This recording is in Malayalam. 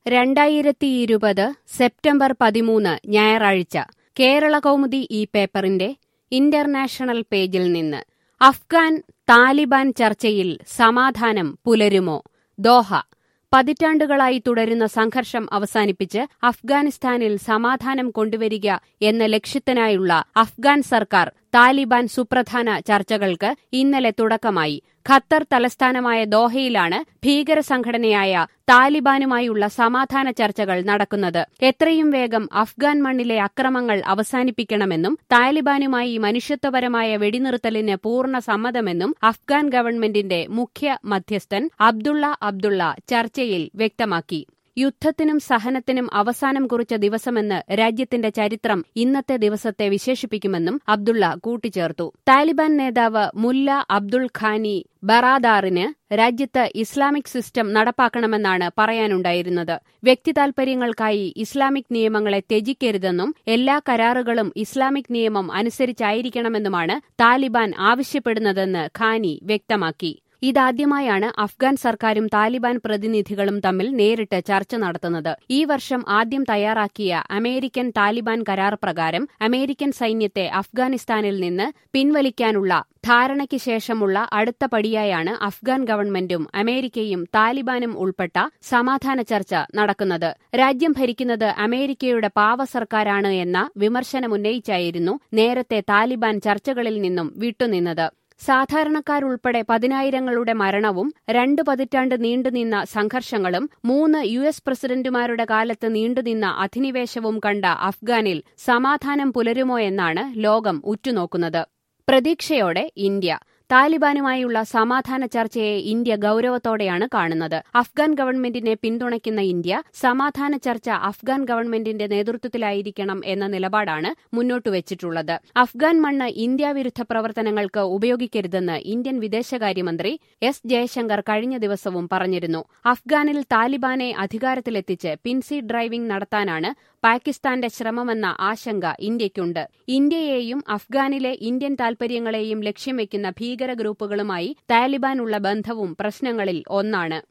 രണ്ടായിരത്തി ഇരുപത് സെപ്റ്റംബർ പതിമൂന്ന് ഞായറാഴ്ച കേരള കൗമുദി ഈ പേപ്പറിന്റെ ഇന്റർനാഷണൽ പേജിൽ നിന്ന് അഫ്ഗാൻ താലിബാൻ ചർച്ചയിൽ സമാധാനം പുലരുമോ ദോഹ പതിറ്റാണ്ടുകളായി തുടരുന്ന സംഘർഷം അവസാനിപ്പിച്ച് അഫ്ഗാനിസ്ഥാനിൽ സമാധാനം കൊണ്ടുവരിക എന്ന ലക്ഷ്യത്തിനായുള്ള അഫ്ഗാൻ സർക്കാർ താലിബാൻ സുപ്രധാന ചർച്ചകൾക്ക് ഇന്നലെ തുടക്കമായി ഖത്തർ തലസ്ഥാനമായ ദോഹയിലാണ് ഭീകര സംഘടനയായ താലിബാനുമായുള്ള സമാധാന ചർച്ചകൾ നടക്കുന്നത് എത്രയും വേഗം അഫ്ഗാൻ മണ്ണിലെ അക്രമങ്ങൾ അവസാനിപ്പിക്കണമെന്നും താലിബാനുമായി മനുഷ്യത്വപരമായ വെടിനിർത്തലിന് പൂർണ്ണ സമ്മതമെന്നും അഫ്ഗാൻ ഗവൺമെന്റിന്റെ മുഖ്യ മധ്യസ്ഥൻ അബ്ദുള്ള അബ്ദുള്ള ചർച്ചയിൽ വ്യക്തമാക്കി യുദ്ധത്തിനും സഹനത്തിനും അവസാനം കുറിച്ച ദിവസമെന്ന് രാജ്യത്തിന്റെ ചരിത്രം ഇന്നത്തെ ദിവസത്തെ വിശേഷിപ്പിക്കുമെന്നും അബ്ദുള്ള കൂട്ടിച്ചേർത്തു താലിബാൻ നേതാവ് മുല്ല അബ്ദുൾ ഖാനി ബറാദാറിന് രാജ്യത്ത് ഇസ്ലാമിക് സിസ്റ്റം നടപ്പാക്കണമെന്നാണ് പറയാനുണ്ടായിരുന്നത് വ്യക്തിതാൽപര്യങ്ങൾക്കായി ഇസ്ലാമിക് നിയമങ്ങളെ ത്യജിക്കരുതെന്നും എല്ലാ കരാറുകളും ഇസ്ലാമിക് നിയമം അനുസരിച്ചായിരിക്കണമെന്നുമാണ് താലിബാൻ ആവശ്യപ്പെടുന്നതെന്ന് ഖാനി വ്യക്തമാക്കി ഇതാദ്യമായാണ് അഫ്ഗാൻ സർക്കാരും താലിബാൻ പ്രതിനിധികളും തമ്മിൽ നേരിട്ട് ചർച്ച നടത്തുന്നത് ഈ വർഷം ആദ്യം തയ്യാറാക്കിയ അമേരിക്കൻ താലിബാൻ കരാർ പ്രകാരം അമേരിക്കൻ സൈന്യത്തെ അഫ്ഗാനിസ്ഥാനിൽ നിന്ന് പിൻവലിക്കാനുള്ള ധാരണയ്ക്ക് ശേഷമുള്ള അടുത്ത പടിയായാണ് അഫ്ഗാൻ ഗവൺമെന്റും അമേരിക്കയും താലിബാനും ഉൾപ്പെട്ട സമാധാന ചർച്ച നടക്കുന്നത് രാജ്യം ഭരിക്കുന്നത് അമേരിക്കയുടെ പാവ സർക്കാരാണ് എന്ന വിമർശനമുന്നയിച്ചായിരുന്നു നേരത്തെ താലിബാൻ ചർച്ചകളിൽ നിന്നും വിട്ടുനിന്നത് സാധാരണക്കാരുൾപ്പെടെ പതിനായിരങ്ങളുടെ മരണവും രണ്ടു പതിറ്റാണ്ട് നീണ്ടുനിന്ന സംഘർഷങ്ങളും മൂന്ന് യു എസ് പ്രസിഡന്റുമാരുടെ കാലത്ത് നീണ്ടുനിന്ന അധിനിവേശവും കണ്ട അഫ്ഗാനിൽ സമാധാനം പുലരുമോ എന്നാണ് ലോകം ഉറ്റുനോക്കുന്നത് പ്രതീക്ഷയോടെ ഇന്ത്യ താലിബാനുമായുള്ള സമാധാന ചർച്ചയെ ഇന്ത്യ ഗൌരവത്തോടെയാണ് കാണുന്നത് അഫ്ഗാൻ ഗവൺമെന്റിനെ പിന്തുണയ്ക്കുന്ന ഇന്ത്യ സമാധാന ചർച്ച അഫ്ഗാൻ ഗവൺമെന്റിന്റെ നേതൃത്വത്തിലായിരിക്കണം എന്ന നിലപാടാണ് മുന്നോട്ടുവച്ചിട്ടുള്ളത് അഫ്ഗാൻ മണ്ണ് ഇന്ത്യാവിരുദ്ധ പ്രവർത്തനങ്ങൾക്ക് ഉപയോഗിക്കരുതെന്ന് ഇന്ത്യൻ വിദേശകാര്യമന്ത്രി എസ് ജയശങ്കർ കഴിഞ്ഞ ദിവസവും പറഞ്ഞിരുന്നു അഫ്ഗാനിൽ താലിബാനെ അധികാരത്തിലെത്തിച്ച് പിൻസി ഡ്രൈവിംഗ് നടത്താനാണ് പാകിസ്ഥാന്റെ ശ്രമമെന്ന ആശങ്ക ഇന്ത്യയ്ക്കുണ്ട് ഇന്ത്യയെയും അഫ്ഗാനിലെ ഇന്ത്യൻ താൽപര്യങ്ങളെയും ലക്ഷ്യം വെക്കുന്ന ഭീകര ഗ്രൂപ്പുകളുമായി താലിബാനുള്ള ബന്ധവും പ്രശ്നങ്ങളിൽ ഒന്നാണ്